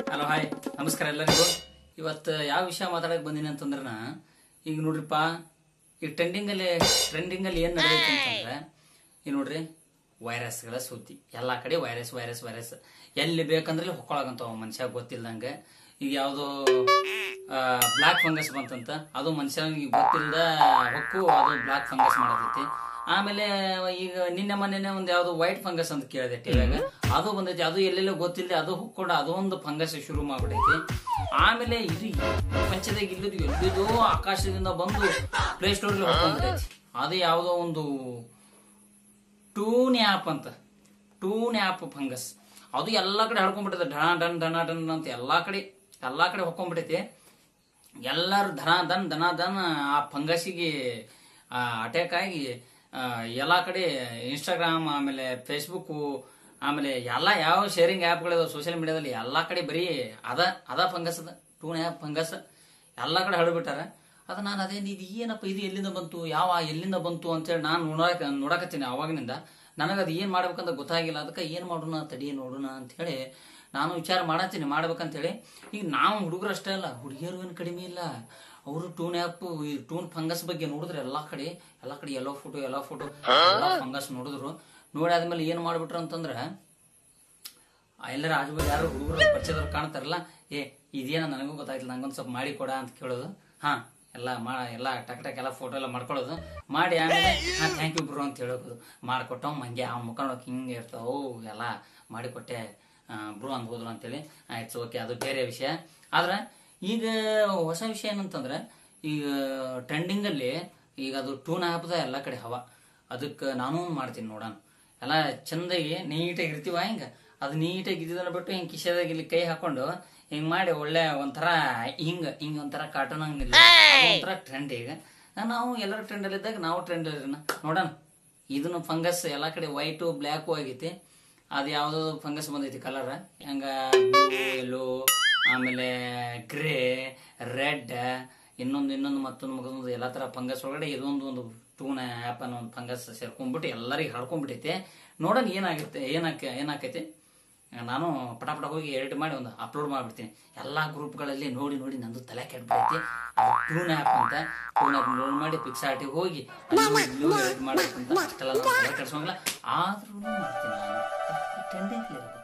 hello hi ನಮಸ್ಕಾರ ಎಲ್ಲರಿಗೂ ಇವತ್ತು ಯಾವ ವಿಷಯ ಮಾತಾಡಕ್ ಬಂದೀನಿ ಅಂತಂದ್ರೆ ನಾ ಈಗ ನೋಡ್ರಿಪ್ಪ ಈ ಟ್ರೆಂಡಿಂಗಲ್ಲಿ ಟ್ರೆಂಡಿಂಗಲ್ಲಿ ಏನು ನಡೆದೈತೆ ಅಂತಂದ್ರೆ ಈಗ ನೋಡ್ರಿ ವೈರಸ್ಗಳ ಸುದ್ದಿ ಎಲ್ಲಾ ಕಡೆ ವೈರಸ್ ವೈರಸ್ ವೈರಸ್ ಎಲ್ಲಿ ಬೇಕಂದ್ರೆ ಹೊಕ್ಕೊಳಕಂತಾವ ಮನುಷ್ಯ ಗೊತ್ತಿಲ್ದಂಗೆ ಈಗ ಯಾವುದೋ ಬ್ಲಾಕ್ ಫಂಗಸ್ ಬಂತಂತ ಅದು ಮನುಷ್ಯನಿಗೆ ಗೊತ್ತಿಲ್ಲದ ಹೊಕ್ಕು ಅದು ಬ್ಲಾಕ್ ಫಂಗಸ್ ಮಾಡತೈತಿ ಆಮೇಲೆ ಈಗ ನಿನ್ನೆ ಮೊನ್ನೆ ಒಂದು ಯಾವ್ದು ವೈಟ್ ಫಂಗಸ್ ಅಂತ ಕೇಳಿದೆ ಟಿವಿಯಾಗ ಅದು ಬಂದೈತಿ ಅದು ಎಲ್ಲೆಲ್ಲೋ ಗೊತ್ತಿಲ್ಲದೆ ಅದು ಹುಕ್ಕೊಂಡು ಅದು ಒಂದು ಫಂಗಸ್ ಶುರು ಮಾಡ್ಬಿಟ್ಟೈತಿ ಆಮೇಲೆ ಇದು ಪ್ರಪಂಚದಾಗ ಇಲ್ಲದು ಎಲ್ಲಿದೋ ಆಕಾಶದಿಂದ ಬಂದು ಪ್ಲೇ ಸ್ಟೋರ್ ಹೊಕ್ಕೊಂಡ್ಬಿಟ್ಟೈತಿ ಅದು ಯಾವುದೋ ಒಂದು ಟೂನ್ ಆ್ಯಪ್ ಅಂತ ಟೂನ್ ಆ್ಯಪ್ ಫಂಗಸ್ ಅದು ಎಲ್ಲಾ ಕಡೆ ಹಡ್ಕೊಂಡ್ಬಿಟ್ಟೈತೆ ಢಣ ಡನ್ ಢಣ ಡನ್ ಅಂತ ಎಲ್ಲಾ ಕಡೆ ಎಲ್ಲಾ ಕಡೆ ಹೊಕ್ಕೊಂಡ್ಬಿಟ್ಟೈತಿ ಎಲ್ಲರೂ ಧನ ದನ್ ದನ ದನ್ ಆ ಫಂಗಸ್ಸಿಗೆ ಅಟ್ಯಾಕ್ ಆಗಿ ಆ, ಎಲ್ಲಾ ಕಡೆ ಇನ್ಸ್ಟಾಗ್ರಾಮ್ ಆಮೇಲೆ ಫೇಸ್ಬುಕ್ ಆಮೇಲೆ ಎಲ್ಲ ಯಾವ ಶೇರಿಂಗ್ ಆ್ಯಪ್ಗಳಿದಾವೆ ಸೋಷಿಯಲ್ ಮೀಡಿಯಾದಲ್ಲಿ ಎಲ್ಲಾ ಕಡೆ ಬರೀ ಅದ ಅದ ಫಂಗಸ್ ಅದ ಟೂನ್ ಆ್ಯಪ್ ಫಂಗಸ್ ಎಲ್ಲಾ ಕಡೆ ಹರಡ್ಬಿಟ್ಟಾರ ಅದು ನಾನು ಅದೇ ಇದು ಏನಪ್ಪ ಇದು ಎಲ್ಲಿಂದ ಬಂತು ಯಾವ ಎಲ್ಲಿಂದ ಬಂತು ಅಂತೇಳಿ ನಾನು ನೋಡಕ ನೋಡಕತ್ತೀನಿ ಅವಾಗಿನಿಂದ ನನಗೆ ಅದು ಏನು ಮಾಡ್ಬೇಕಂತ ಗೊತ್ತಾಗಿಲ್ಲ ಅದಕ್ಕೆ ಏನು ಮಾಡೋಣ ತಡಿ ನೋಡೋಣ ಅಂತ ಹೇಳಿ ನಾನು ವಿಚಾರ ಮಾಡತ್ತೀನಿ ಮಾಡ್ಬೇಕಂತೇಳಿ ಈಗ ನಾವು ಹುಡುಗರು ಅಷ್ಟೇ ಅಲ್ಲ ಹುಡುಗಿಯರು ಏನು ಕಡಿಮೆ ಇಲ್ಲ ಅವರು ಟೂನ್ ಆ್ಯಪ್ ಈ ಟೂನ್ ಫಂಗಸ್ ಬಗ್ಗೆ ನೋಡಿದ್ರೆ ಎಲ್ಲಾ ಕಡೆ ಎಲ್ಲಾ ಕಡೆ ಎಲ್ಲೋ ಫೋಟೋ ಎಲ್ಲೋ ಫೋಟೋ ಎಲ್ಲ ಫಂಗಸ್ ನೋಡಿದ್ರು ನೋಡಿ ಆದ್ಮೇಲೆ ಏನು ಮಾಡ್ಬಿಟ್ರು ಅಂತಂದ್ರೆ ಆ ಎಲ್ಲರ ಆಜು ಯಾರು ಹುಡುಗರು ಪರಿಚಯದವ್ರು ಕಾಣ್ತಾರಲ್ಲ ಏ ಇದೇನ ನನಗೂ ಗೊತ್ತಾಯ್ತಿಲ್ಲ ನಂಗೊಂದು ಸ್ವಲ್ಪ ಮಾಡಿ ಕೊಡ ಅಂತ ಕೇಳೋದು ಹಾ ಎಲ್ಲ ಮಾ ಎಲ್ಲ ಟಕ್ ಟಕ್ ಎಲ್ಲ ಫೋಟೋ ಎಲ್ಲ ಮಾಡ್ಕೊಳ್ಳೋದು ಮಾಡಿ ಆಮೇಲೆ ಹಾ ಥ್ಯಾಂಕ್ ಯು ಬ್ರೋ ಅಂತ ಹೇಳೋದು ಮಾಡಿಕೊಟ್ಟವ್ ಮಂಗೆ ಆ ಮುಖ ನೋಡಕ್ ಹಿಂಗೆ ಇರ್ತಾವ ಓ ಎಲ್ಲ ಮಾಡಿಕೊಟ್ಟೆ ಬ್ರೋ ಅಂತ ಹೋದ್ರು ಅಂತೇಳಿ ಆಯ್ತು ಓಕೆ ಅದು ಬೇರೆ ವಿಷಯ ಆದ್ರೆ ಈಗ ಹೊಸ ವಿಷಯ ಏನಂತಂದ್ರೆ ಈಗ ಟ್ರೆಂಡಿಂಗ್ ಅಲ್ಲಿ ಈಗ ಅದು ಟೂನ್ ಹಾಪದ ಎಲ್ಲ ಕಡೆ ಹವ ಅದಕ್ಕೆ ನಾನು ಮಾಡ್ತೀನಿ ನೋಡೋಣ ಎಲ್ಲ ಚಂದಾಗಿ ನೀಟಾಗಿ ಇರ್ತೀವ ಹಿಂಗ ಅದು ನೀಟಾಗಿ ಇದ್ದಿದ್ದನ್ನ ಬಿಟ್ಟು ಹಿಂಗ್ ಕಿಶೆದಾಗ ಇಲ್ಲಿ ಕೈ ಹಾಕೊಂಡು ಹಿಂಗ್ ಮಾಡಿ ಒಳ್ಳೆ ಒಂಥರ ಹಿಂಗ ಹಿಂಗ ಒಂಥರ ಕಾರ್ಟೂನ್ ಹಂಗ್ ನಿಲ್ಲ ಒಂಥರ ಟ್ರೆಂಡ್ ಈಗ ನಾವು ಎಲ್ಲರ ಟ್ರೆಂಡ್ ಅಲ್ಲಿ ಇದ್ದಾಗ ನಾವು ಟ್ರೆಂಡ್ ನೋಡೋಣ ಇದನ್ನು ಫಂಗಸ್ ಎಲ್ಲಾ ಕಡೆ ವೈಟು ಬ್ಲ್ಯಾಕು ಆಗೈತಿ ಅದು ಯಾವ್ದೋ ಫಂಗಸ್ ಬಂದೈತಿ ಕಲರ್ ಹಂಗ ಎಲ್ಲೋ ಆಮೇಲೆ ಗ್ರೇ ರೆಡ್ ಇನ್ನೊಂದು ಇನ್ನೊಂದು ಮತ್ತೊಂದು ಮಗದೊಂದು ಎಲ್ಲಾ ತರ ಫಂಗಸ್ ಒಳಗಡೆ ಇದೊಂದು ಒಂದು ಟೂನ್ ಆ್ಯಪ್ ಅನ್ನೋ ಒಂದು ಫಂಗಸ್ ಸೇರ್ಕೊಂಡ್ಬಿಟ್ಟು ಎಲ್ಲರಿಗೆ ಹಡ್ಕೊಂಡ್ಬಿಟ್ಟೈತೆ ನೋಡೋಣ ಏನಾಗುತ್ತೆ ಏನಾಕ ಏನಾಕೈತಿ ನಾನು ಪಟ ಪಟ ಹೋಗಿ ಎಡಿಟ್ ಮಾಡಿ ಒಂದು ಅಪ್ಲೋಡ್ ಮಾಡ್ಬಿಡ್ತೀನಿ ಎಲ್ಲಾ ಗ್ರೂಪ್ಗಳಲ್ಲಿ ನೋಡಿ ನೋಡಿ ನಂದು ತಲೆ ಕೆಟ್ಬಿಡೈತಿ ಅದು ಟೂನ್ ಆ್ಯಪ್ ಅಂತ ಟೂನ್ ಆ್ಯಪ್ ನೋಡಿ ಮಾಡಿ ಪಿಕ್ಸಾರ್ಟಿಗೆ ಹೋಗಿ ಎಡಿಟ್ ಮಾಡ್ಬೇಕಂತ ಅಷ್ಟೆಲ್ಲ ನಾನು ತಲೆ ಕೆಡ್ಸೋಂಗಿಲ್ಲ ಆದ್ರೂ ಮಾಡ್ತೀನಿ ನಾನು ಟ್ರೆಂಡಿಂಗ್